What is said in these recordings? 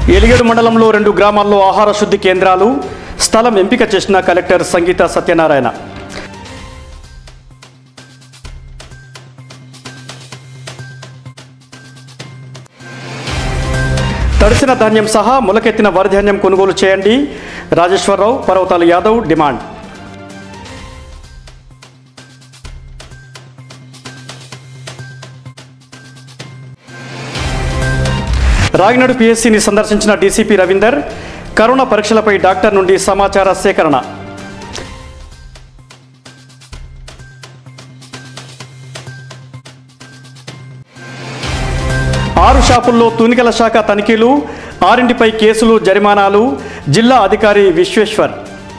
ఎలిగేడు మండలంలో రెండు గ్రామాల్లో ఆహార శుద్ధి కేంద్రాలు స్థలం ఎంపిక చేసిన కలెక్టర్ సంగీత సత్యనారాయణ తడిసిన ధాన్యం సహా మొలకెత్తిన వరి ధాన్యం కొనుగోలు చేయండి రాజేశ్వరరావు పర్వతాల యాదవ్ డిమాండ్ రాగినాడు పిఎస్సిని సందర్శించిన డీసీపీ రవీందర్ కరోనా పరీక్షలపై డాక్టర్ నుండి సమాచార సేకరణ ఆరు షాపుల్లో తునికల శాఖ తనిఖీలు ఆరింటిపై కేసులు జరిమానాలు జిల్లా అధికారి విశ్వేశ్వర్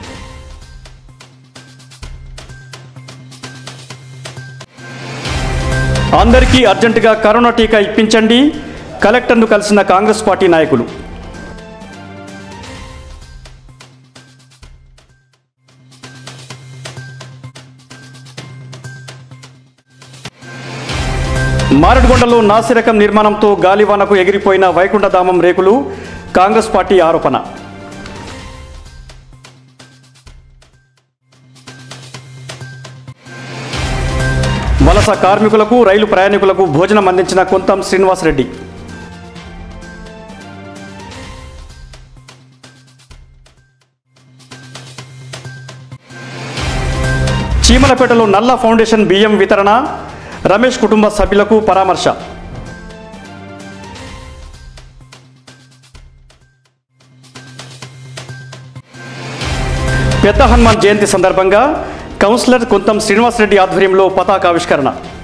అందరికీ అర్జెంటుగా కరోనా టీకా ఇప్పించండి కలెక్టర్ను కలిసిన కాంగ్రెస్ పార్టీ నాయకులు మారడిగొండలో నాసిరకం నిర్మాణంతో గాలివానకు ఎగిరిపోయిన వైకుంఠధామం రేకులు కాంగ్రెస్ పార్టీ ఆరోపణ వలస కార్మికులకు రైలు ప్రయాణికులకు భోజనం అందించిన కొంతం శ్రీనివాసరెడ్డి చీమలపేటలో నల్ల ఫౌండేషన్ బియ్యం వితరణ రమేష్ కుటుంబ సభ్యులకు పరామర్శ పెద్ద హనుమాన్ జయంతి సందర్భంగా కౌన్సిలర్ కొంతం శ్రీనివాసరెడ్డి ఆధ్వర్యంలో పతాకావిష్కరణ